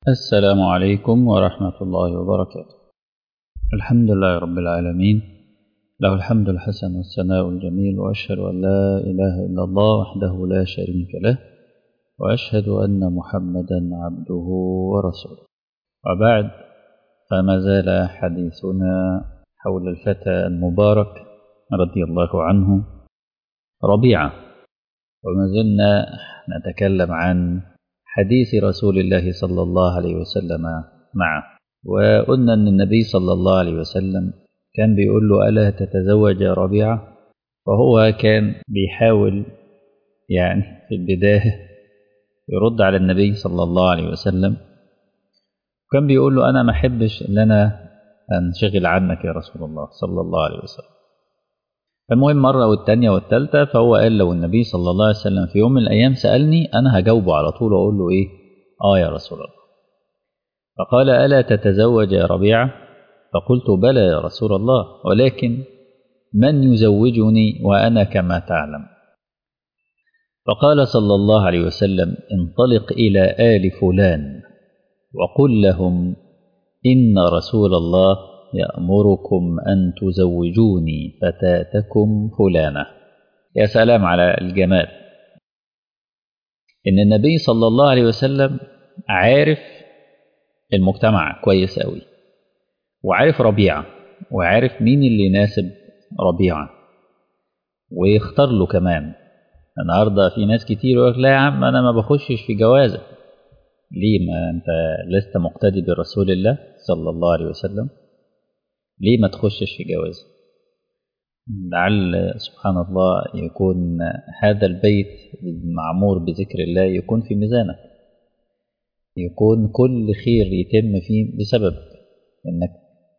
السلام عليكم ورحمة الله وبركاته الحمد لله رب العالمين له الحمد الحسن والثناء الجميل وأشهد أن لا إله إلا الله وحده لا شريك له وأشهد أن محمدا عبده ورسوله وبعد فما زال حديثنا حول الفتى المبارك رضي الله عنه ربيعة وما زلنا نتكلم عن حديث رسول الله صلى الله عليه وسلم معه وقلنا أن النبي صلى الله عليه وسلم كان بيقول له ألا تتزوج يا ربيعة فهو كان بيحاول يعني في البداية يرد على النبي صلى الله عليه وسلم كان بيقول له أنا ما أحبش أن أنا أنشغل عنك يا رسول الله صلى الله عليه وسلم فالمهم مرة والتانية والتالتة فهو قال لو النبي صلى الله عليه وسلم في يوم من الأيام سألني أنا هجاوبه على طول وأقول له إيه آه يا رسول الله فقال ألا تتزوج يا ربيعة فقلت بلى يا رسول الله ولكن من يزوجني وأنا كما تعلم فقال صلى الله عليه وسلم انطلق إلى آل فلان وقل لهم إن رسول الله يأمركم أن تزوجوني فتاتكم فلانة يا سلام على الجمال إن النبي صلى الله عليه وسلم عارف المجتمع كويس أوي وعارف ربيعة وعارف مين اللي يناسب ربيعة ويختار له كمان النهاردة في ناس كتير يقول لا يا عم أنا ما بخشش في جوازة ليه ما أنت لست مقتدي برسول الله صلى الله عليه وسلم ليه ما تخشش في جواز لعل سبحان الله يكون هذا البيت المعمور بذكر الله يكون في ميزانك يكون كل خير يتم فيه بسببك انك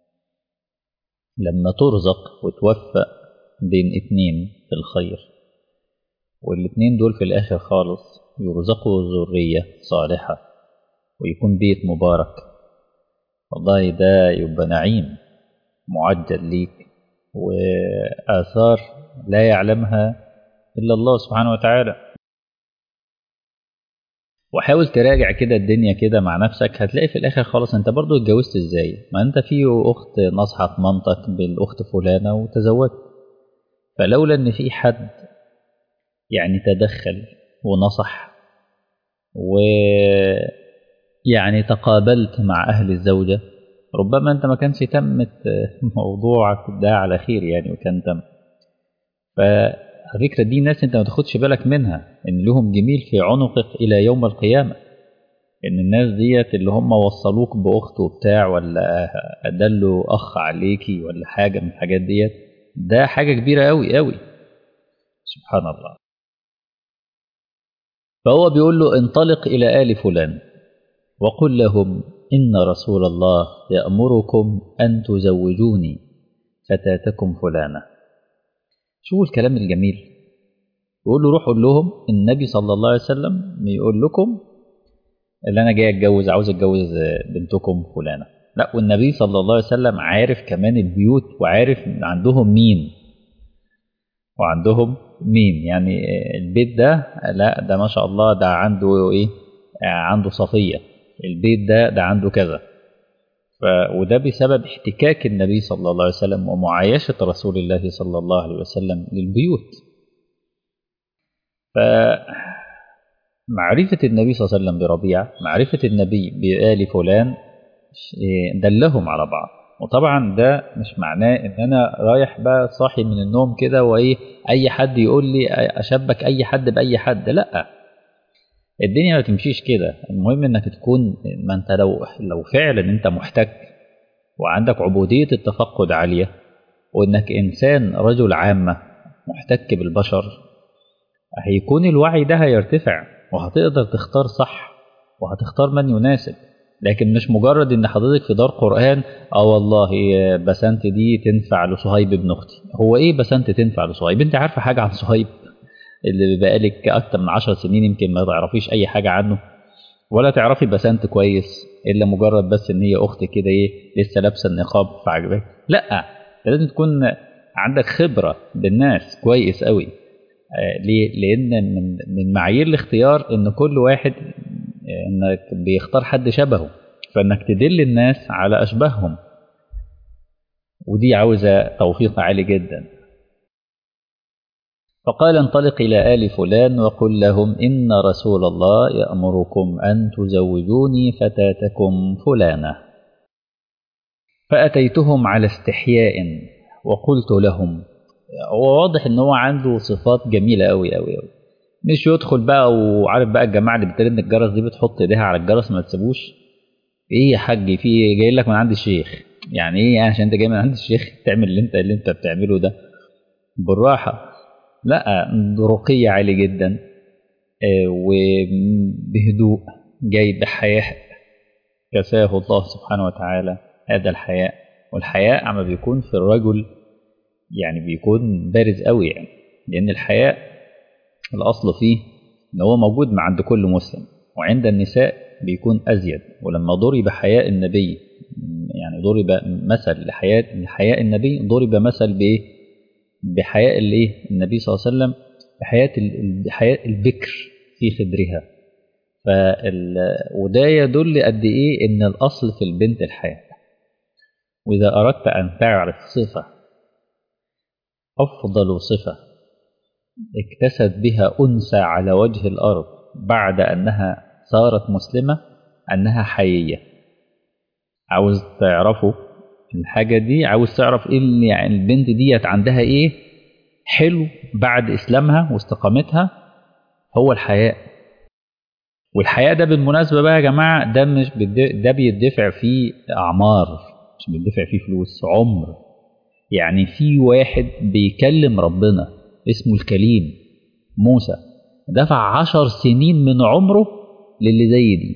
لما ترزق وتوفق بين اتنين في الخير والاتنين دول في الاخر خالص يرزقوا ذرية صالحة ويكون بيت مبارك والله ده يبقى نعيم معجل ليك وآثار لا يعلمها إلا الله سبحانه وتعالى وحاول تراجع كده الدنيا كده مع نفسك هتلاقي في الآخر خالص أنت برضو اتجوزت إزاي ما أنت في أخت نصحت مامتك بالأخت فلانة وتزوجت فلولا أن في حد يعني تدخل ونصح ويعني تقابلت مع أهل الزوجة ربما انت ما كانش تمت موضوعك ده على خير يعني وكان تم فالفكرة دي ناس انت ما تاخدش بالك منها ان لهم جميل في عنقك الى يوم القيامة ان الناس ديت اللي هم وصلوك باخت وبتاع ولا ادلوا اخ عليكي ولا حاجة من الحاجات ديت ده حاجة كبيرة قوي قوي سبحان الله فهو بيقول له انطلق الى آل فلان وقل لهم إن رسول الله يأمركم أن تزوجوني فتاتكم فلانة شوفوا الكلام الجميل يقول له روح قول لهم النبي صلى الله عليه وسلم يقول لكم اللي أنا جاي أتجوز عاوز أتجوز بنتكم فلانة لا والنبي صلى الله عليه وسلم عارف كمان البيوت وعارف عندهم مين وعندهم مين يعني البيت ده لا ده ما شاء الله ده عنده ايه عنده صفيه البيت ده ده عنده كذا ف... وده بسبب احتكاك النبي صلى الله عليه وسلم ومعايشة رسول الله صلى الله عليه وسلم للبيوت فمعرفة النبي صلى الله عليه وسلم بربيعة معرفة النبي بآل فلان دلهم على بعض وطبعا ده مش معناه ان انا رايح بقى صاحي من النوم كده وايه اي حد يقول لي اشبك اي حد باي حد لا الدنيا ما تمشيش كده المهم انك تكون ما انت لو لو فعلا انت محتك وعندك عبودية التفقد عالية وانك انسان رجل عامة محتك بالبشر هيكون الوعي ده هيرتفع وهتقدر تختار صح وهتختار من يناسب لكن مش مجرد ان حضرتك في دار قرآن اه والله بسنت دي تنفع لصهيب ابن اختي هو ايه بسنت تنفع لصهيب انت عارفة حاجة عن صهيب اللي بقالك أكتر من عشر سنين يمكن ما تعرفيش أي حاجة عنه ولا تعرفي بسنت كويس إلا مجرد بس إن هي أخت كده إيه لسه لابسة النقاب فعجبك لا لازم تكون عندك خبرة بالناس كويس قوي آه ليه؟ لأن من من معايير الاختيار إن كل واحد انك بيختار حد شبهه فانك تدل الناس على اشباههم ودي عاوزة توفيق عالي جدا فقال انطلق إلى آل فلان وقل لهم إن رسول الله يأمركم أن تزوجوني فتاتكم فلانة فأتيتهم على استحياء وقلت لهم هو واضح ان هو عنده صفات جميله قوي قوي قوي مش يدخل بقى وعارف بقى الجماعه اللي بترن الجرس دي بتحط ايديها على الجرس ما تسيبوش ايه يا حاج في إيه؟ جاي لك من عند الشيخ يعني ايه يعني عشان انت جاي من عند الشيخ تعمل اللي انت اللي انت بتعمله ده بالراحه لا رقي عالي جدا وبهدوء جاي بحياء كساه الله سبحانه وتعالى هذا الحياء والحياء عما بيكون في الرجل يعني بيكون بارز قوي يعني لان الحياء الاصل فيه ان هو موجود مع عند كل مسلم وعند النساء بيكون ازيد ولما ضرب حياء النبي يعني ضرب مثل لحياء لحياء النبي ضرب مثل بايه بحياء الايه النبي صلى الله عليه وسلم بحياة بحياء البكر في خدرها فال وده يدل قد ايه ان الاصل في البنت الحياء واذا اردت ان تعرف صفه افضل صفه اكتست بها انثى على وجه الارض بعد انها صارت مسلمه انها حييه عاوز تعرفوا الحاجه دي عاوز تعرف ايه اللي يعني البنت ديت عندها ايه حلو بعد اسلامها واستقامتها هو الحياء والحياء ده بالمناسبه بقى يا جماعه ده مش ده بيدفع فيه اعمار مش بيدفع فيه فلوس عمر يعني في واحد بيكلم ربنا اسمه الكليم موسى دفع عشر سنين من عمره للي زي دي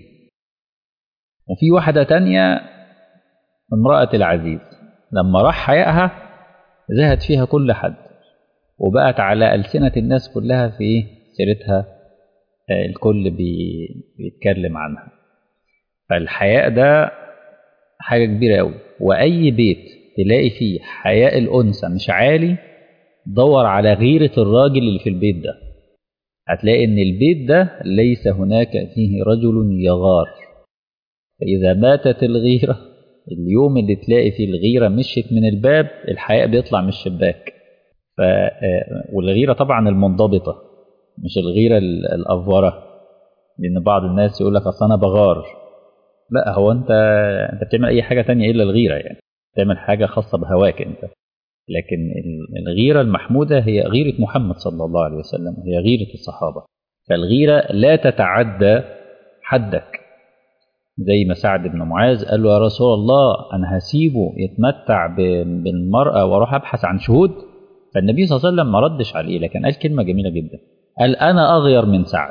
وفي واحدة تانية امرأة العزيز لما راح حيائها زهد فيها كل حد وبقت على ألسنة الناس كلها في سيرتها الكل بي بيتكلم عنها فالحياء ده حاجة كبيرة أوي وأي بيت تلاقي فيه حياء الأنثى مش عالي دور على غيرة الراجل اللي في البيت ده هتلاقي إن البيت ده ليس هناك فيه رجل يغار فإذا ماتت الغيرة اليوم اللي تلاقي فيه الغيرة مشت من الباب الحياء بيطلع من الشباك ف... والغيرة طبعا المنضبطة مش الغيرة الأفورة لأن بعض الناس يقول لك أصل أنا بغار لا هو أنت أنت بتعمل أي حاجة تانية إلا الغيرة يعني تعمل حاجة خاصة بهواك أنت لكن الغيرة المحمودة هي غيرة محمد صلى الله عليه وسلم هي غيرة الصحابة فالغيرة لا تتعدى حدك زي ما سعد بن معاذ قال له يا رسول الله أنا هسيبه يتمتع بالمرأة وأروح أبحث عن شهود فالنبي صلى الله عليه وسلم ما ردش عليه لكن قال كلمة جميلة جدا قال أنا أغير من سعد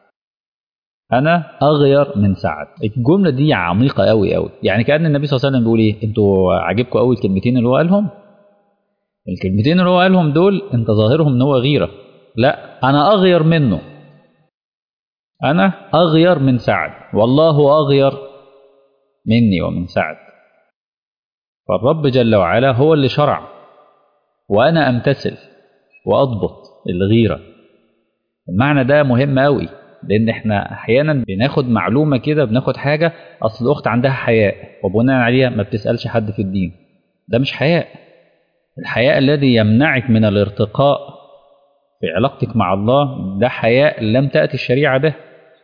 أنا أغير من سعد الجملة دي عميقة أوي أوي يعني كأن النبي صلى الله عليه وسلم بيقول إيه أنتوا عاجبكم أوي الكلمتين اللي هو قالهم الكلمتين اللي هو قالهم دول أنت ظاهرهم إن هو غيرة لا أنا أغير منه أنا أغير من سعد والله أغير مني ومن سعد فالرب جل وعلا هو اللي شرع وأنا أمتثل وأضبط الغيرة المعنى ده مهم أوي لأن إحنا أحيانا بناخد معلومة كده بناخد حاجة أصل الأخت عندها حياء وبناء عليها ما بتسألش حد في الدين ده مش حياء الحياء الذي يمنعك من الارتقاء في علاقتك مع الله ده حياء لم تأتي الشريعة به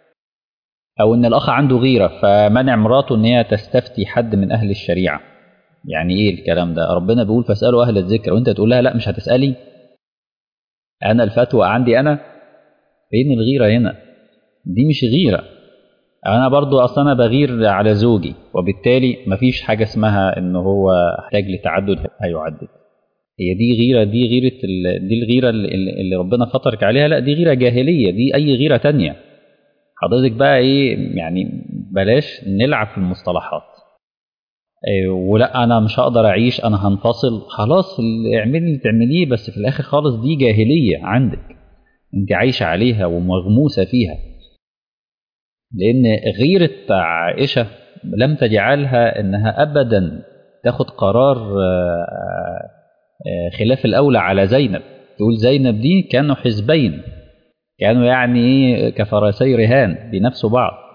أو إن الأخ عنده غيرة فمنع مراته إن هي تستفتي حد من أهل الشريعة يعني إيه الكلام ده ربنا بيقول فاسألوا أهل الذكر وأنت تقول لها لا مش هتسألي أنا الفتوى عندي أنا فين الغيرة هنا دي مش غيرة أنا برضو أصلا أنا بغير على زوجي وبالتالي مفيش حاجة اسمها إن هو احتاج لتعدد هيعدد هي دي غيرة دي غيرة دي الغيرة اللي ربنا فطرك عليها لا دي غيرة جاهلية دي أي غيرة تانية حضرتك بقى إيه يعني بلاش نلعب في المصطلحات إيه ولا أنا مش هقدر أعيش أنا هنفصل خلاص اعملي اللي تعمليه بس في الآخر خالص دي جاهلية عندك أنت عايشة عليها ومغموسة فيها لأن غيرة عائشة لم تجعلها إنها أبدا تاخد قرار خلاف الأولى على زينب تقول زينب دي كانوا حزبين كانوا يعني كفرسي رهان بنفسوا بعض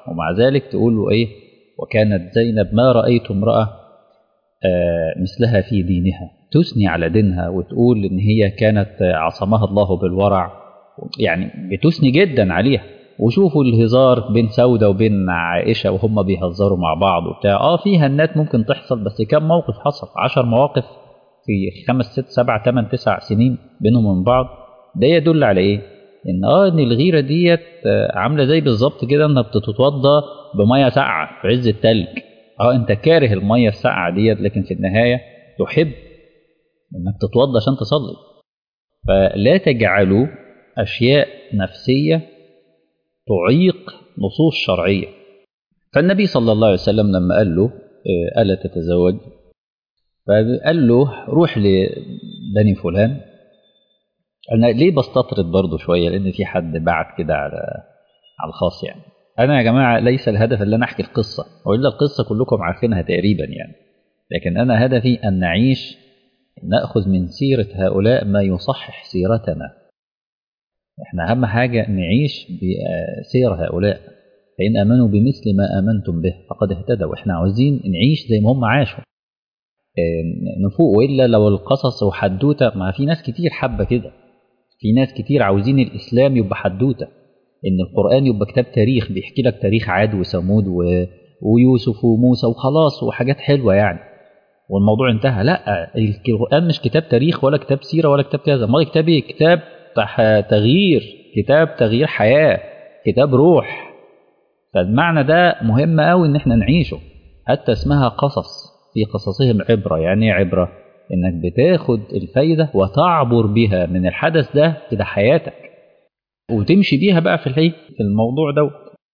ومع ذلك تقول له ايه وكانت زينب ما رايت امراه آه مثلها في دينها تثني على دينها وتقول ان هي كانت عصمها الله بالورع يعني بتثني جدا عليها وشوفوا الهزار بين سودة وبين عائشة وهم بيهزروا مع بعض وبتاع اه في هنات ممكن تحصل بس كم موقف حصل عشر مواقف في خمس ست سبع ثمان تسع سنين بينهم وبين بعض ده يدل على ايه؟ ان اه ان الغيره ديت عامله زي بالظبط كده انك بتتوضى بميه ساقعه في عز التلج اه انت كاره الميه الساقعه ديت لكن في النهايه تحب انك تتوضى عشان تصلي فلا تجعلوا اشياء نفسيه تعيق نصوص شرعيه فالنبي صلى الله عليه وسلم لما قال له الا تتزوج فقال له روح لبني فلان انا ليه بستطرد برضه شويه لان في حد بعت كده على على الخاص يعني انا يا جماعه ليس الهدف ان انا احكي القصه والا القصه كلكم عارفينها تقريبا يعني لكن انا هدفي ان نعيش ناخذ من سيره هؤلاء ما يصحح سيرتنا احنا اهم حاجه نعيش بسير هؤلاء فان امنوا بمثل ما امنتم به فقد اهتدوا احنا عاوزين نعيش زي ما هم عاشوا نفوق والا لو القصص وحدوته ما في ناس كتير حابه كده في ناس كتير عاوزين الاسلام يبقى حدوته ان القران يبقى كتاب تاريخ بيحكي لك تاريخ عاد وثمود و... ويوسف وموسى وخلاص وحاجات حلوه يعني والموضوع انتهى لا القران مش كتاب تاريخ ولا كتاب سيره ولا كتاب كذا امال كتاب ايه كتاب تغيير كتاب تغيير حياه كتاب روح فالمعنى ده مهم قوي ان احنا نعيشه حتى اسمها قصص في قصصهم عبرة يعني عبرة إنك بتاخد الفايدة وتعبر بها من الحدث ده إلى حياتك وتمشي بيها بقى في الحي في الموضوع ده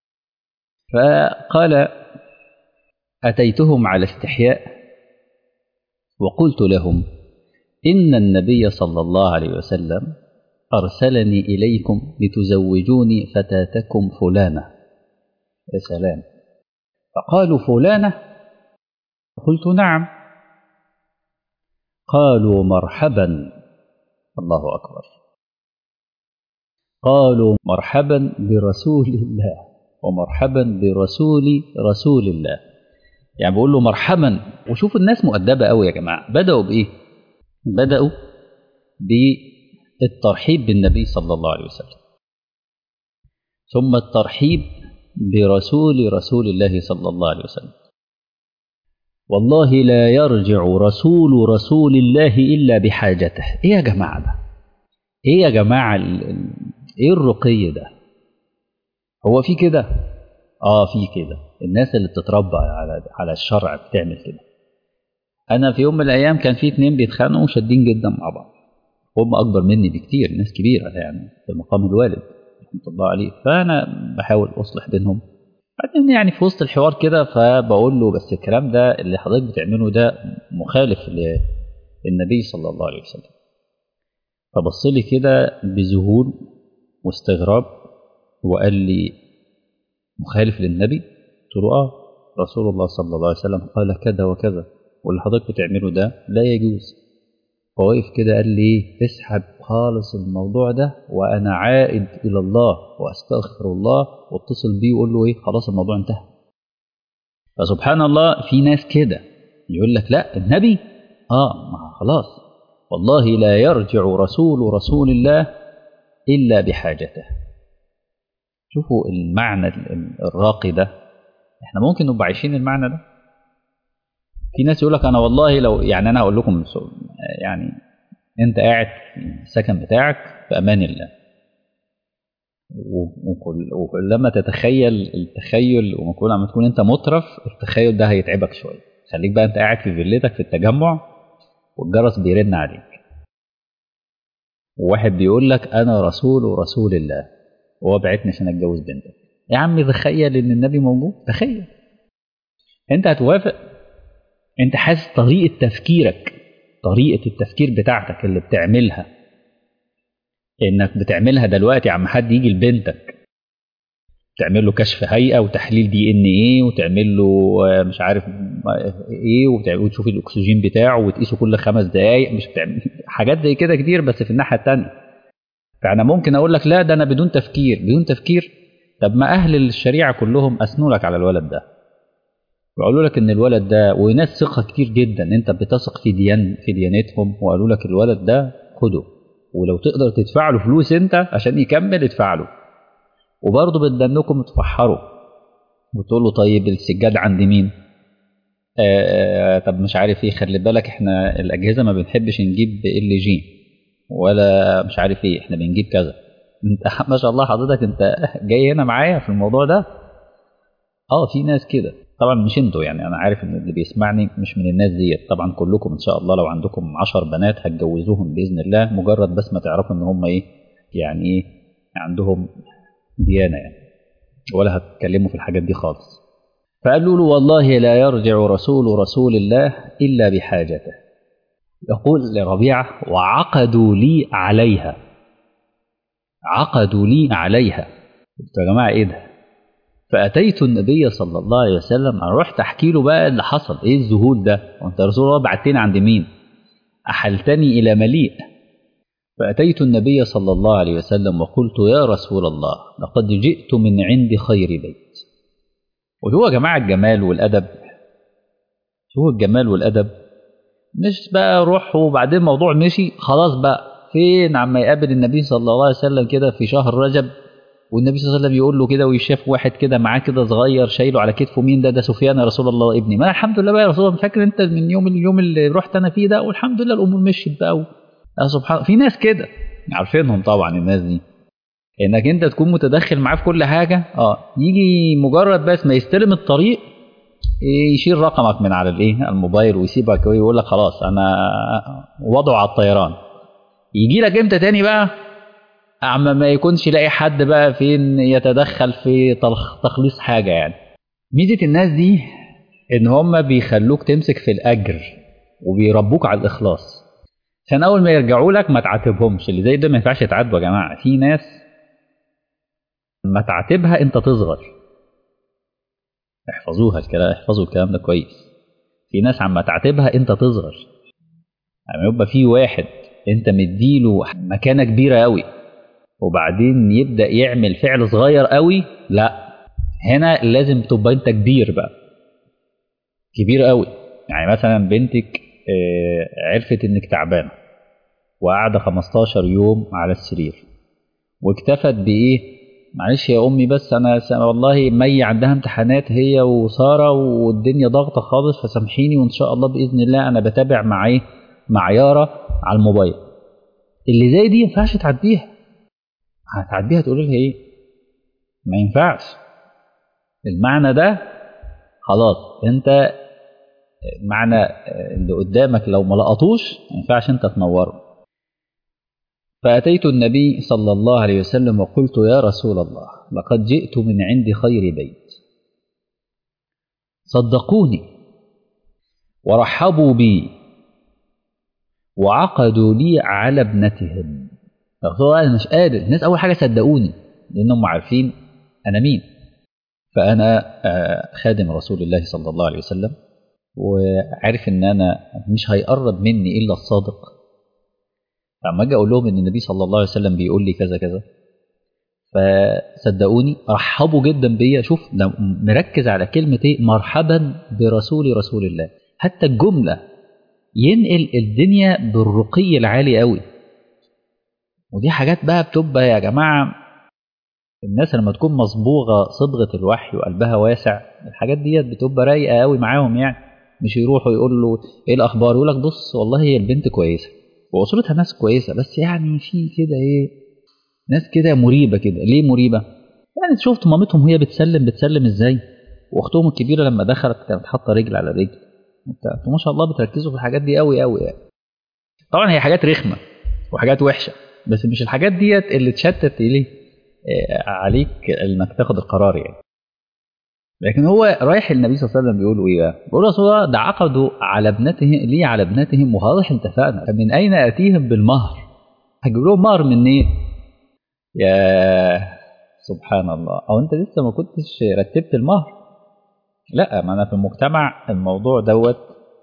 فقال أتيتهم على استحياء وقلت لهم إن النبي صلى الله عليه وسلم أرسلني إليكم لتزوجوني فتاتكم فلانة يا سلام فقالوا فلانة قلت نعم قالوا مرحبا الله اكبر قالوا مرحبا برسول الله ومرحبا برسول رسول الله يعني بقول له مرحبا وشوفوا الناس مؤدبه قوي يا جماعه بداوا بايه بداوا بالترحيب بالنبي صلى الله عليه وسلم ثم الترحيب برسول رسول الله صلى الله عليه وسلم والله لا يرجع رسول رسول الله إلا بحاجته إيه يا جماعة ده إيه يا جماعة إيه الرقي ده هو في كده آه في كده الناس اللي بتتربى على على الشرع بتعمل كده أنا في يوم من الأيام كان في اتنين بيتخانقوا شادين جدا مع بعض هم أكبر مني بكتير ناس كبيرة يعني في مقام الوالد رحمة الله عليه فأنا بحاول أصلح بينهم بعدين يعني في وسط الحوار كده فبقول له بس الكلام ده اللي حضرتك بتعمله ده مخالف للنبي صلى الله عليه وسلم فبص لي كده بذهول واستغراب وقال لي مخالف للنبي قلت له اه رسول الله صلى الله عليه وسلم قال كذا وكذا واللي حضرتك بتعمله ده لا يجوز فوقف كده قال لي اسحب خالص الموضوع ده وانا عائد الى الله واستغفر الله واتصل بيه وقول له ايه خلاص الموضوع انتهى فسبحان الله في ناس كده يقول لك لا النبي اه ما خلاص والله لا يرجع رسول رسول الله الا بحاجته شوفوا المعنى الراقي ده احنا ممكن نبقى عايشين المعنى ده في ناس يقول لك انا والله لو يعني انا هقول لكم يعني انت قاعد في السكن بتاعك في امان الله ولما تتخيل التخيل وكل ما تكون انت مترف التخيل ده هيتعبك شويه خليك بقى انت قاعد في فيلتك في التجمع والجرس بيرن عليك وواحد بيقول لك انا رسول رسول الله وهو بعتني عشان اتجوز بنتك يا عم تخيل ان النبي موجود تخيل انت هتوافق انت حاسس طريقه تفكيرك طريقه التفكير بتاعتك اللي بتعملها انك بتعملها دلوقتي عم حد يجي لبنتك تعمل له كشف هيئه وتحليل دي ان ايه وتعمل له مش عارف ايه وتشوف الاكسجين بتاعه وتقيسه كل خمس دقائق مش بتعمل حاجات زي كده كتير بس في الناحيه الثانيه فانا ممكن اقول لك لا ده انا بدون تفكير بدون تفكير طب ما اهل الشريعه كلهم اثنوا لك على الولد ده وقالوا لك ان الولد ده وناس ثقه كتير جدا انت بتثق في ديان في ديانتهم وقالوا لك الولد ده خده ولو تقدر تدفع له فلوس انت عشان يكمل ادفع له وبرضه بدنكم تفحروا وتقول له طيب السجاد عند مين؟ آه طب مش عارف ايه خلي بالك احنا الاجهزه ما بنحبش نجيب ال جي ولا مش عارف ايه احنا بنجيب كذا انت ما شاء الله حضرتك انت جاي هنا معايا في الموضوع ده اه في ناس كده طبعا مش انتوا يعني انا عارف ان اللي بيسمعني مش من الناس ديت طبعا كلكم ان شاء الله لو عندكم عشر بنات هتجوزوهم باذن الله مجرد بس ما تعرفوا ان هم ايه يعني ايه عندهم ديانه يعني ولا هتكلموا في الحاجات دي خالص فقالوا له والله لا يرجع رسول رسول الله الا بحاجته يقول لربيعه وعقدوا لي عليها عقدوا لي عليها قلت يا جماعه ايه ده فاتيت النبي صلى الله عليه وسلم انا رحت احكي له بقى اللي حصل ايه الذهول ده وانت يا رسول الله بعتني عند مين احلتني الى مليء فاتيت النبي صلى الله عليه وسلم وقلت يا رسول الله لقد جئت من عند خير بيت وهو يا جماعه الجمال والادب هو الجمال والادب مش بقى روح وبعدين الموضوع مشي خلاص بقى فين عما يقابل النبي صلى الله عليه وسلم كده في شهر رجب والنبي صلى الله عليه وسلم يقول له كده ويشاف واحد كده معاه كده صغير شايله على كتفه مين ده ده سفيان يا رسول الله ابني ما الحمد لله بقى يا رسول الله فاكر انت من يوم اليوم اللي رحت انا فيه ده والحمد لله الامور مشيت بقى و... سبحان في ناس كده عارفينهم طبعا الناس دي انك انت تكون متدخل معاه في كل حاجه اه يجي مجرد بس ما يستلم الطريق يشيل رقمك من على الايه الموبايل ويسيبك ويقول لك خلاص انا وضعه على الطيران يجي لك امتى تاني بقى اما ما يكونش لاقي حد بقى فين يتدخل في تخليص حاجه يعني ميزه الناس دي ان هم بيخلوك تمسك في الاجر وبيربوك على الاخلاص عشان اول ما يرجعوا لك ما تعاتبهمش اللي زي ده ما ينفعش يتعاتبوا يا جماعه في ناس ما تعاتبها انت تصغر احفظوها الكلام احفظوا الكلام ده كويس في ناس عما تعاتبها انت تصغر يعني يبقى في واحد انت مديله مكانه كبيره قوي وبعدين يبدا يعمل فعل صغير قوي لا هنا لازم تبقى انت كبير بقى كبير قوي يعني مثلا بنتك عرفت انك تعبانه وقاعده 15 يوم على السرير واكتفت بايه معلش يا امي بس انا والله مي عندها امتحانات هي وساره والدنيا ضغطه خالص فسامحيني وان شاء الله باذن الله انا بتابع مع ايه مع يارا على الموبايل اللي زي دي ما ينفعش تعديها هتعديها تقول لها ايه ما ينفعش المعنى ده خلاص انت معنى اللي قدامك لو ما لقطوش ما ينفعش انت تنوره فأتيت النبي صلى الله عليه وسلم وقلت يا رسول الله لقد جئت من عند خير بيت صدقوني ورحبوا بي وعقدوا لي على ابنتهم رسول الله مش قادر الناس أول حاجة صدقوني لأنهم عارفين أنا مين فأنا خادم رسول الله صلى الله عليه وسلم وعارف ان انا مش هيقرب مني الا الصادق فلما اجي اقول لهم ان النبي صلى الله عليه وسلم بيقول لي كذا كذا فصدقوني رحبوا جدا بيا شوف ده مركز على كلمه ايه مرحبا برسول رسول الله حتى الجمله ينقل الدنيا بالرقي العالي قوي ودي حاجات بقى بتبقى يا جماعه الناس لما تكون مصبوغه صبغه الوحي وقلبها واسع الحاجات ديت بتبقى رايقه قوي معاهم يعني مش يروحوا يقول له ايه الاخبار يقول لك بص والله هي البنت كويسه واسرتها ناس كويسه بس يعني في كده ايه ناس كده مريبه كده ليه مريبه يعني شفت مامتهم وهي بتسلم بتسلم ازاي واختهم الكبيره لما دخلت كانت حاطه رجل على رجل انتوا ما شاء الله بتركزوا في الحاجات دي قوي قوي يعني طبعا هي حاجات رخمه وحاجات وحشه بس مش الحاجات ديت اللي تشتت اليه عليك انك تاخد القرار يعني لكن هو رايح النبي صلى الله عليه وسلم بيقول ايه بقى؟ بيقول رسول الله ده عقدوا على ابنتهم ليه على ابنتهم وخلاص اتفقنا فمن اين اتيهم بالمهر؟ هجيب لهم مهر منين؟ يا سبحان الله او انت لسه ما كنتش رتبت المهر؟ لا ما انا في المجتمع الموضوع دوت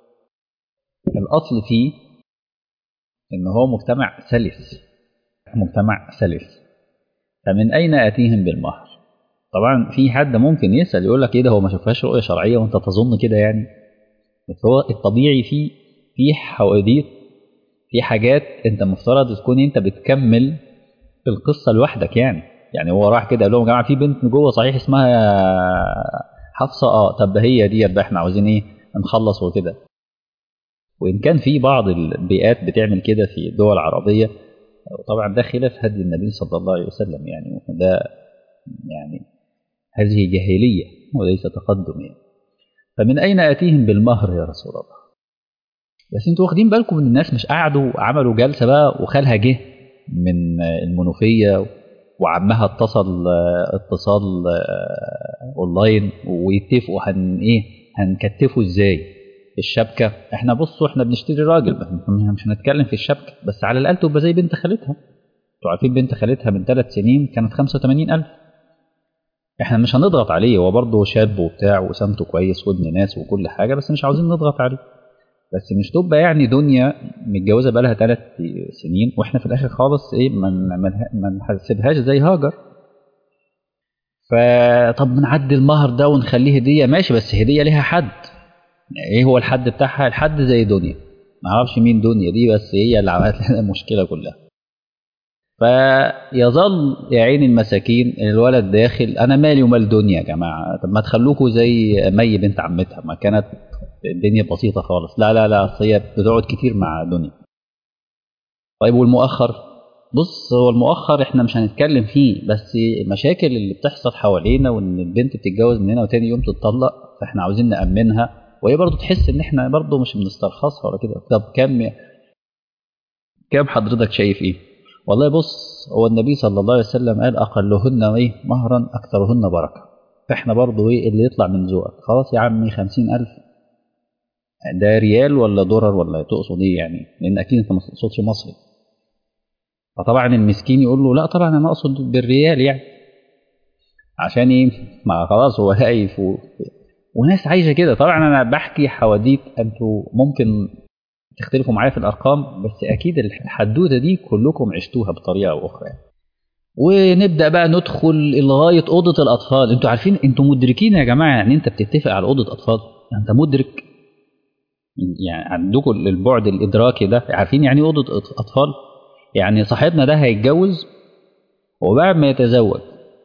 الاصل فيه ان هو مجتمع سلس مجتمع سلس فمن اين اتيهم بالمهر؟ طبعا في حد ممكن يسال يقول لك ايه ده هو ما شافهاش رؤيه شرعيه وانت تظن كده يعني بس هو الطبيعي في في حواديت في حاجات انت مفترض تكون انت بتكمل القصه لوحدك يعني يعني هو راح كده قال لهم يا جماعه في بنت جوه صحيح اسمها حفصه اه طب هي ديت بقى احنا عاوزين ايه نخلص وكده وان كان في بعض البيئات بتعمل كده في الدول العربيه طبعا ده خلاف هدي النبي صلى الله عليه وسلم يعني وده يعني هذه جاهليه وليس تقدم يعني فمن اين اتيهم بالمهر يا رسول الله بس انتوا واخدين بالكم ان الناس مش قعدوا عملوا جلسه بقى وخالها جه من المنوفيه وعمها اتصل اتصال اونلاين ويتفقوا هن ايه هنكتفه ازاي الشبكه احنا بصوا احنا بنشتري راجل مش هنتكلم في الشبكه بس على الاقل تبقى زي بنت خالتها انتوا عارفين بنت خالتها من ثلاث سنين كانت 85000 احنا مش هنضغط عليه هو برضه شاب وبتاع وسمته كويس وابن ناس وكل حاجه بس مش عاوزين نضغط عليه بس مش تبقى يعني دنيا متجوزه بقالها ثلاث سنين واحنا في الاخر خالص ايه ما نحسبهاش زي هاجر فطب نعدي المهر ده ونخليه هديه ماشي بس هديه ليها حد ايه هو الحد بتاعها الحد زي دنيا ما اعرفش مين دنيا دي بس هي اللي عملت لنا المشكله كلها فيظل يا عين المساكين الولد داخل انا مالي ومال دنيا يا جماعه طب ما تخلوكوا زي مي بنت عمتها ما كانت الدنيا بسيطه خالص لا لا لا اصل هي بتقعد كتير مع دنيا طيب والمؤخر بص هو المؤخر احنا مش هنتكلم فيه بس المشاكل اللي بتحصل حوالينا وان البنت بتتجوز من هنا وتاني يوم تتطلق فاحنا عاوزين نأمنها وهي برضه تحس ان احنا برضه مش بنسترخصها ولا كده طب كم كم حضرتك شايف ايه والله بص هو النبي صلى الله عليه وسلم قال اقلهن ايه مهرا اكثرهن بركه فاحنا برضه ايه اللي يطلع من ذوقك خلاص يا عمي خمسين ألف ده ريال ولا دولار ولا تقصد ايه يعني لان اكيد انت ما تقصدش مصري فطبعا المسكين يقول له لا طبعا انا اقصد بالريال يعني عشان ايه ما خلاص هو خايف و... وناس عايشه كده طبعا انا بحكي حواديت انتوا ممكن تختلفوا معايا في الارقام بس اكيد الحدوته دي كلكم عشتوها بطريقه او اخرى ونبدا بقى ندخل لغايه اوضه الاطفال انتوا عارفين انتوا مدركين يا جماعه يعني انت بتتفق على اوضه اطفال انت مدرك يعني عندكم البعد الادراكي ده عارفين يعني اوضه اطفال يعني صاحبنا ده هيتجوز وبعد ما يتزوج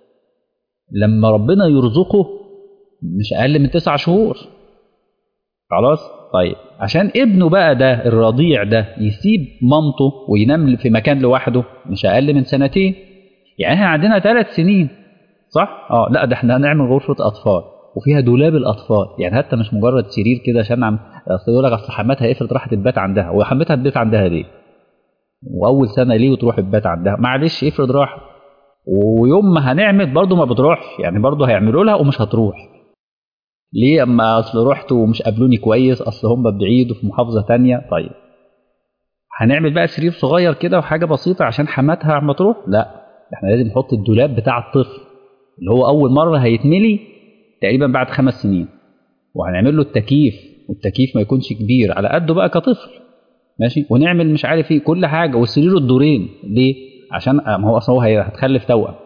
لما ربنا يرزقه مش اقل من تسع شهور خلاص طيب عشان ابنه بقى ده الرضيع ده يسيب مامته وينام في مكان لوحده مش اقل من سنتين يعني احنا عندنا ثلاث سنين صح اه لا ده احنا هنعمل غرفه اطفال وفيها دولاب الاطفال يعني حتى مش مجرد سرير كده عشان عم اصل يقول لك اصل حماتها افرض راحت تبات عندها وحماتها تبات عندها ليه واول سنه ليه وتروح تبات عندها معلش افرض راح ويوم ما هنعمل برضه ما بتروحش يعني برضه هيعملوا لها ومش هتروح ليه اما اصل رحت ومش قابلوني كويس اصل هم بعيد وفي محافظه تانية طيب هنعمل بقى سرير صغير كده وحاجه بسيطه عشان حماتها عم تروح لا احنا لازم نحط الدولاب بتاع الطفل اللي هو اول مره هيتملي تقريبا بعد خمس سنين وهنعمل له التكييف والتكييف ما يكونش كبير على قده بقى كطفل ماشي ونعمل مش عارف ايه كل حاجه والسرير الدورين ليه عشان ما هو اصلا هو هتخلف توأم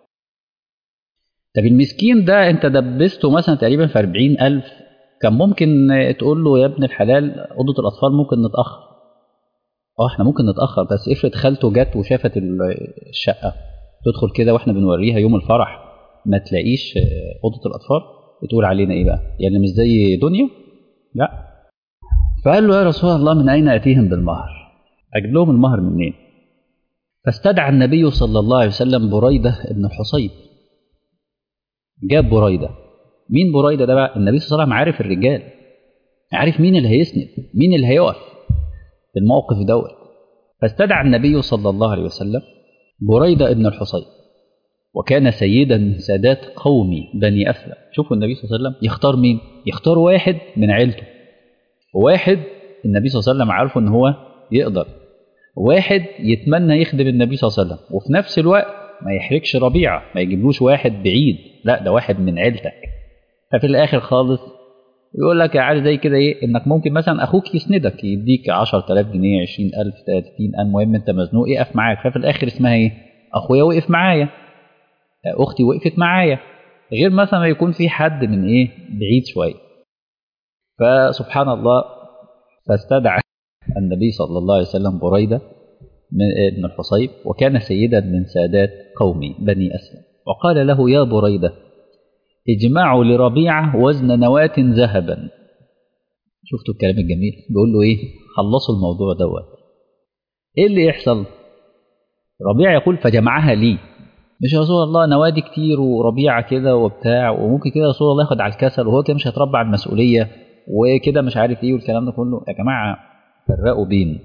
طب المسكين ده انت دبسته مثلا تقريبا في 40000 كان ممكن تقول له يا ابن الحلال اوضه الاطفال ممكن نتاخر اه احنا ممكن نتاخر بس افرض خالته جت وشافت الشقه تدخل كده واحنا بنوريها يوم الفرح ما تلاقيش اوضه الاطفال بتقول علينا ايه بقى يعني مش زي دنيا لا فقال له يا رسول الله من اين اتيهم بالمهر اجيب لهم المهر منين فاستدعى النبي صلى الله عليه وسلم بريده بن الحصيب جاب بريده مين بريده ده بقى النبي صلى الله عليه وسلم عارف الرجال عارف مين اللي هيسند مين اللي هيقف في الموقف دوت فاستدعى النبي صلى الله عليه وسلم بريده بن الحصيب وكان سيدا من سادات قومي بني أسلم شوفوا النبي صلى الله عليه وسلم يختار مين يختار واحد من عيلته واحد النبي صلى الله عليه وسلم عارفه ان هو يقدر واحد يتمنى يخدم النبي صلى الله عليه وسلم وفي نفس الوقت ما يحرجش ربيعة ما يجيبلوش واحد بعيد لا ده واحد من عيلتك ففي الآخر خالص يقول لك يا عادي زي كده ايه انك ممكن مثلا اخوك يسندك يديك 10000 جنيه 20000 30000 المهم انت مزنوق يقف معاك ففي الاخر اسمها ايه اخويا وقف معايا اختي وقفت معايا غير مثلا ما يكون في حد من ايه بعيد شويه فسبحان الله فاستدعى النبي صلى الله عليه وسلم بريده من بن الحصيب وكان سيدا من سادات قومي بني اسلم وقال له يا بريده اجمعوا لربيعه وزن نواه ذهبا شفتوا الكلام الجميل بيقول له ايه خلصوا الموضوع دوت ايه اللي يحصل ربيع يقول فجمعها لي مش يا رسول الله نوادي كتير وربيعه كده وبتاع وممكن كده رسول الله ياخد على الكسل وهو كده مش هيتربى على المسؤوليه وكده مش عارف ايه والكلام ده كله يا جماعه فرقوا بين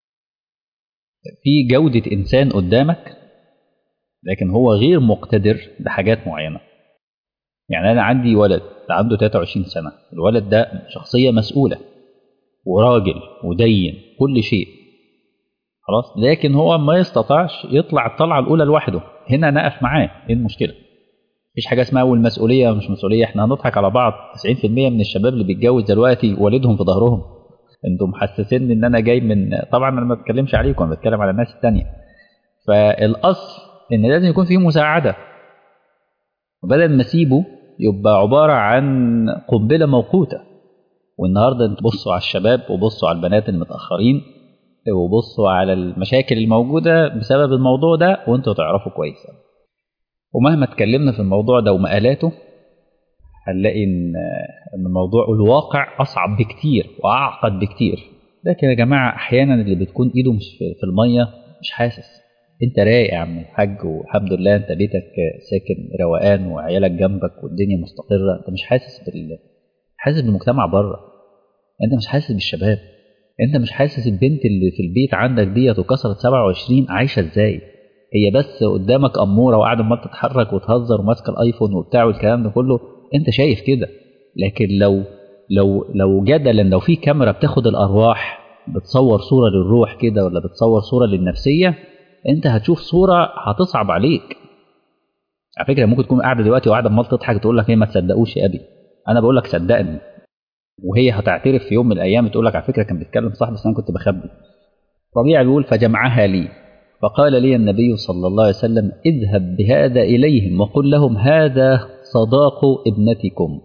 في جوده انسان قدامك لكن هو غير مقتدر بحاجات معينه يعني انا عندي ولد عنده 23 سنه الولد ده شخصيه مسؤوله وراجل ودين كل شيء خلاص لكن هو ما يستطيعش يطلع الطلعه الاولى لوحده هنا نقف معاه ايه المشكله مفيش حاجه اسمها والمسؤوليه مش مسؤوليه احنا هنضحك على بعض 90% من الشباب اللي بيتجوز دلوقتي والدهم في ظهرهم انتم محسسين ان انا جاي من طبعا انا ما بتكلمش عليكم انا بتكلم على الناس التانية فالاصل ان لازم يكون فيه مساعده وبدل ما اسيبه يبقى عباره عن قنبله موقوته والنهارده انتوا بصوا على الشباب وبصوا على البنات المتاخرين وبصوا على المشاكل الموجوده بسبب الموضوع ده وانتوا تعرفوا كويس ومهما اتكلمنا في الموضوع ده ومقالاته هنلاقي ان ان الموضوع الواقع اصعب بكتير واعقد بكتير لكن يا جماعه احيانا اللي بتكون ايده مش في الميه مش حاسس انت رايق يا عم الحاج والحمد لله انت بيتك ساكن روقان وعيالك جنبك والدنيا مستقره انت مش حاسس بال حاسس بالمجتمع بره انت مش حاسس بالشباب انت مش حاسس البنت اللي في البيت عندك ديت وكسرت 27 عايشه ازاي هي بس قدامك اموره وقاعده ما تتحرك وتهزر وماسكه الايفون وبتاع والكلام ده كله انت شايف كده لكن لو لو لو جدلا لو في كاميرا بتاخد الارواح بتصور صوره للروح كده ولا بتصور صوره للنفسيه انت هتشوف صوره هتصعب عليك على فكره ممكن تكون قاعده دلوقتي وقاعده عمال تضحك تقول لك ايه ما تصدقوش يا ابي انا بقول لك صدقني وهي هتعترف في يوم من الايام تقول لك على فكره كان بيتكلم صح بس انا كنت بخبي ربيع بيقول فجمعها لي فقال لي النبي صلى الله عليه وسلم اذهب بهذا اليهم وقل لهم هذا صداق ابنتكم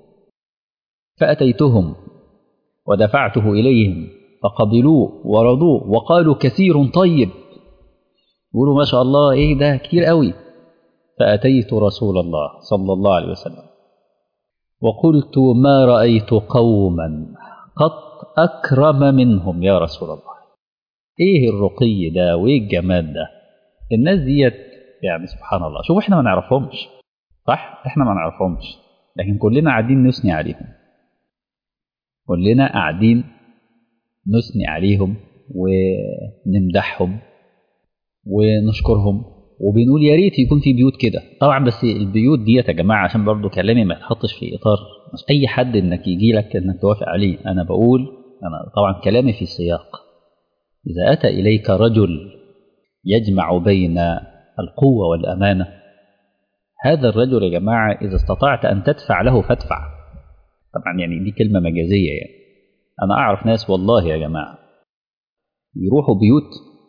فاتيتهم ودفعته اليهم فقبلوه ورضوه وقالوا كثير طيب يقولوا ما شاء الله ايه ده كتير قوي فاتيت رسول الله صلى الله عليه وسلم وقلت ما رايت قوما قط اكرم منهم يا رسول الله ايه الرقي ده وايه الجمال ده الناس ديت يعني سبحان الله شوف احنا ما نعرفهمش صح احنا ما نعرفهمش لكن كلنا قاعدين نثني عليهم كلنا قاعدين نثني عليهم ونمدحهم ونشكرهم وبنقول يا ريت يكون في بيوت كده طبعا بس البيوت ديت يا جماعه عشان برضو كلامي ما يتحطش في اطار مش اي حد انك يجي لك انك توافق عليه انا بقول انا طبعا كلامي في سياق اذا اتى اليك رجل يجمع بين القوه والامانه هذا الرجل يا جماعه اذا استطعت ان تدفع له فادفع طبعا يعني دي كلمه مجازيه يعني انا اعرف ناس والله يا جماعه يروحوا بيوت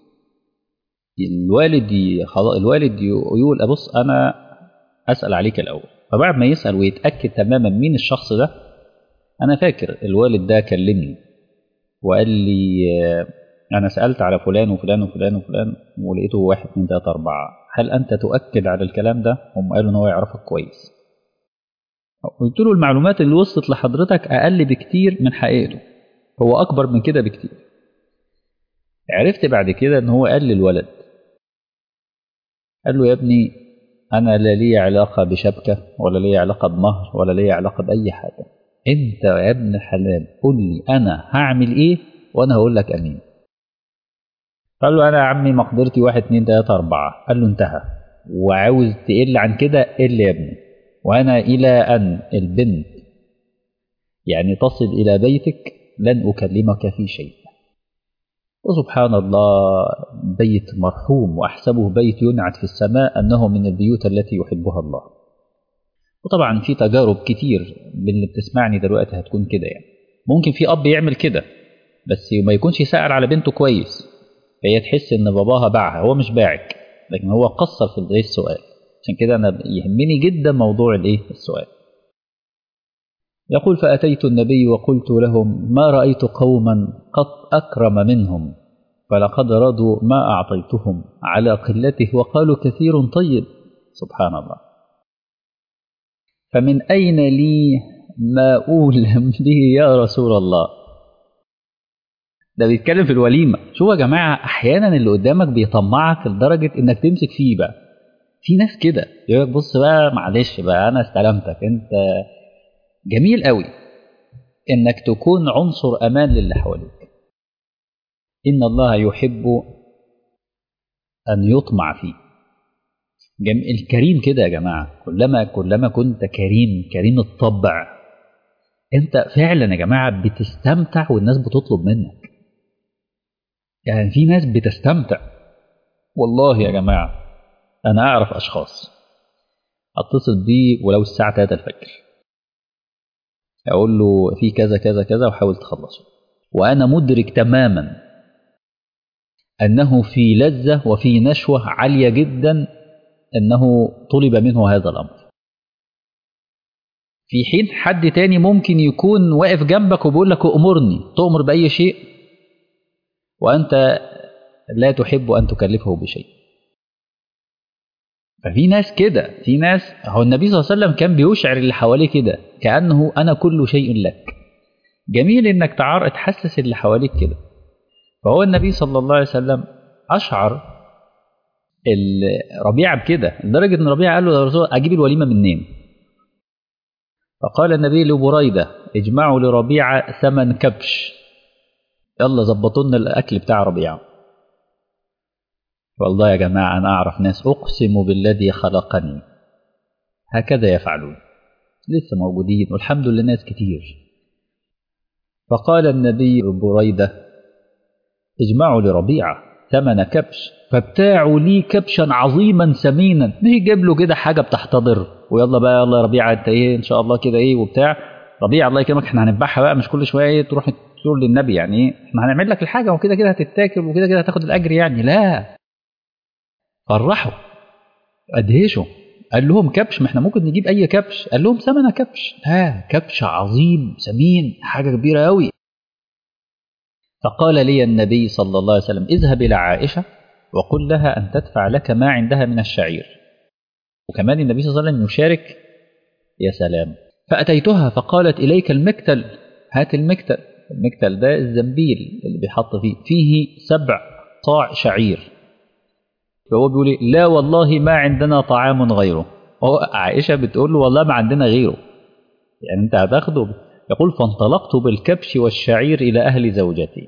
الوالد الوالد يقول ابص انا اسال عليك الاول فبعد ما يسال ويتاكد تماما مين الشخص ده انا فاكر الوالد ده كلمني وقال لي انا سالت على فلان وفلان وفلان وفلان ولقيته واحد اثنين ثلاثه اربعه هل انت تؤكد على الكلام ده هم قالوا ان هو يعرفك كويس قلت له المعلومات اللي وصلت لحضرتك اقل بكتير من حقيقته هو اكبر من كده بكتير عرفت بعد كده ان هو قال للولد قال له يا ابني انا لا لي علاقه بشبكه ولا لي علاقه بمهر ولا لي علاقه باي حاجه انت يا ابن الحلال قول لي انا هعمل ايه وانا هقول لك امين قال له انا يا عمي مقدرتي واحد اتنين تلاته اربعه قال له انتهى وعاوز تقل عن كده قل يا ابني وانا الى ان البنت يعني تصل الى بيتك لن اكلمك في شيء وسبحان الله بيت مرحوم واحسبه بيت ينعت في السماء انه من البيوت التي يحبها الله وطبعا في تجارب كتير من اللي بتسمعني دلوقتي هتكون كده يعني ممكن في اب يعمل كده بس ما يكونش سائل على بنته كويس فهي تحس ان باباها باعها هو مش باعك لكن هو قصر في السؤال عشان كده أنا يهمني جدا موضوع الإيه السؤال يقول فأتيت النبي وقلت لهم ما رأيت قوما قط أكرم منهم فلقد رضوا ما أعطيتهم على قلته وقالوا كثير طيب سبحان الله فمن أين لي ما أولم به يا رسول الله ده بيتكلم في الوليمة شوف يا جماعة أحيانا اللي قدامك بيطمعك لدرجة إنك تمسك فيه بقى في ناس كده يقول لك بص بقى معلش بقى أنا استلمتك أنت جميل قوي إنك تكون عنصر أمان للي حواليك إن الله يحب أن يطمع فيه جم... الكريم كده يا جماعة كلما كلما كنت كريم كريم الطبع أنت فعلا يا جماعة بتستمتع والناس بتطلب منك يعني في ناس بتستمتع والله يا جماعة أنا أعرف أشخاص أتصل بيه ولو الساعة 3 الفجر أقول له في كذا كذا كذا وحاول تخلصه وأنا مدرك تماما أنه في لذة وفي نشوة عالية جدا أنه طلب منه هذا الأمر في حين حد تاني ممكن يكون واقف جنبك وبيقول لك أمرني تؤمر بأي شيء وأنت لا تحب أن تكلفه بشيء ففي ناس كده في ناس هو النبي صلى الله عليه وسلم كان بيشعر اللي حواليه كده كأنه أنا كل شيء لك جميل إنك تعار تحسس اللي حواليك كده فهو النبي صلى الله عليه وسلم أشعر ربيعة بكده لدرجة إن ربيعة قال له يا رسول أجيب الوليمة منين فقال النبي لبريدة اجمعوا لربيعة ثمن كبش يلا ظبطوا لنا الأكل بتاع ربيعة والله يا جماعة أنا أعرف ناس أقسم بالذي خلقني هكذا يفعلون لسه موجودين والحمد لله ناس كتير فقال النبي بريدة اجمعوا لربيعة ثمن كبش فابتاعوا لي كبشا عظيما سمينا ليه جاب له كده حاجة بتحتضر ويلا بقى يلا يا ربيعة انت ايه ان شاء الله كده ايه وبتاع ربيعة الله يكرمك احنا هنذبحها بقى مش كل شوية ايه تروح تقول للنبي يعني ايه احنا هنعمل لك الحاجة وكده كده هتتاكل وكده كده هتاخد الأجر يعني لا فرحوا أدهشوا قال لهم كبش ما احنا ممكن نجيب أي كبش قال لهم ثمنه كبش ها كبش عظيم سمين حاجة كبيرة أوي فقال لي النبي صلى الله عليه وسلم اذهب إلى عائشة وقل لها أن تدفع لك ما عندها من الشعير وكمان النبي صلى الله عليه وسلم يشارك يا سلام فأتيتها فقالت إليك المكتل هات المكتل المكتل ده الزنبيل اللي بيحط فيه فيه سبع طاع شعير فهو بيقول لا والله ما عندنا طعام غيره هو عائشة بتقول له والله ما عندنا غيره يعني انت هتاخده يقول فانطلقت بالكبش والشعير إلى أهل زوجتي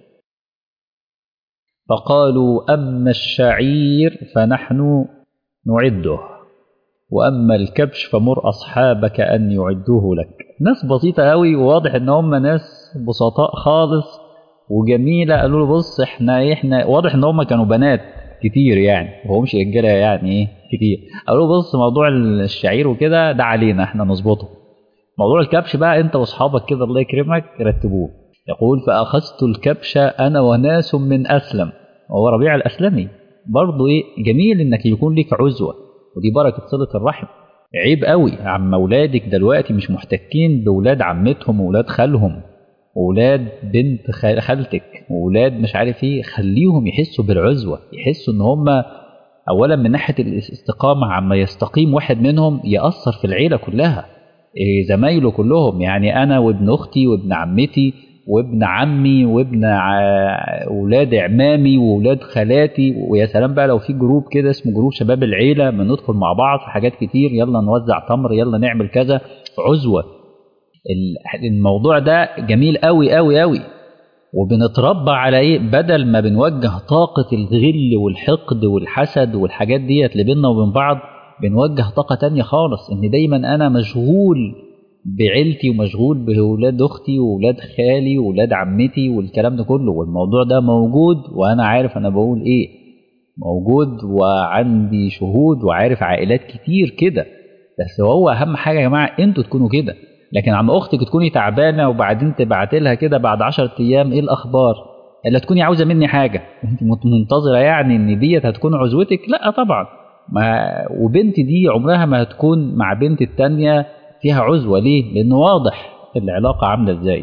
فقالوا أما الشعير فنحن نعده وأما الكبش فمر أصحابك أن يعدوه لك ناس بسيطة أوي وواضح إن هم ناس بسطاء خالص وجميلة قالوا له بص إحنا إحنا واضح إن هم كانوا بنات كتير يعني وهمش رجالة يعني إيه كتير قالوا له بص موضوع الشعير وكده ده علينا إحنا نظبطه موضوع الكبش بقى أنت وأصحابك كده الله يكرمك رتبوه يقول فأخذت الكبش أنا وناس من أسلم وهو ربيع الأسلمي برضه إيه جميل إنك يكون لك عزوة ودي بركة صلة الرحم عيب قوي عم أولادك دلوقتي مش محتكين بولاد عمتهم وولاد خالهم وولاد بنت خالتك وولاد مش عارف ايه خليهم يحسوا بالعزوة يحسوا ان هم اولا من ناحية الاستقامة عما يستقيم واحد منهم يأثر في العيلة كلها إيه زمايله كلهم يعني انا وابن اختي وابن عمتي وابن عمي وابن اولاد عمامي واولاد خالاتي ويا سلام بقى لو في جروب كده اسمه جروب شباب العيله بندخل مع بعض في حاجات كتير يلا نوزع تمر يلا نعمل كذا عزوه الموضوع ده جميل قوي قوي قوي وبنتربى على ايه بدل ما بنوجه طاقه الغل والحقد والحسد والحاجات ديت اللي بينا وبين بعض بنوجه طاقه تانية خالص ان دايما انا مشغول بعيلتي ومشغول بولاد اختي وولاد خالي وولاد عمتي والكلام ده كله والموضوع ده موجود وانا عارف انا بقول ايه موجود وعندي شهود وعارف عائلات كتير كده بس هو اهم حاجه يا جماعه انتوا تكونوا كده لكن عم اختك تكوني تعبانه وبعدين تبعت لها كده بعد 10 ايام ايه الاخبار الا تكوني عاوزه مني حاجه انت منتظره يعني ان ديت هتكون عزوتك لا طبعا ما وبنت دي عمرها ما هتكون مع بنت التانية فيها عزوة ليه؟ لأن واضح العلاقة عاملة ازاي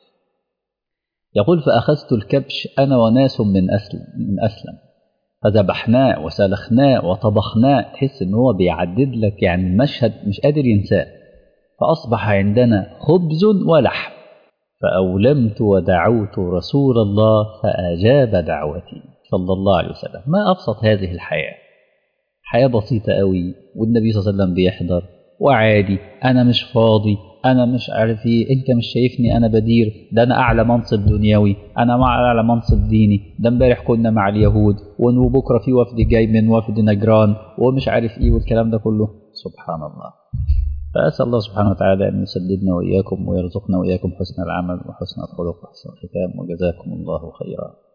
يقول فأخذت الكبش أنا وناس من أسلم من أسلم فذبحناه وسلخناه وطبخناه تحس إن هو بيعدد لك يعني المشهد مش قادر ينساه فأصبح عندنا خبز ولحم فأولمت ودعوت رسول الله فأجاب دعوتي صلى الله عليه وسلم ما أبسط هذه الحياة حياة بسيطة قوي والنبي صلى الله عليه وسلم بيحضر وعادي أنا مش فاضي أنا مش عارف إيه أنت مش شايفني أنا بدير ده أنا أعلى منصب دنيوي أنا مع أعلى منصب ديني ده امبارح كنا مع اليهود وبكرة في وفد جاي من وفد نجران ومش عارف إيه والكلام ده كله سبحان الله فأسأل الله سبحانه وتعالى أن يسددنا وإياكم ويرزقنا وإياكم حسن العمل وحسن الخلق وحسن الختام وجزاكم الله خيرا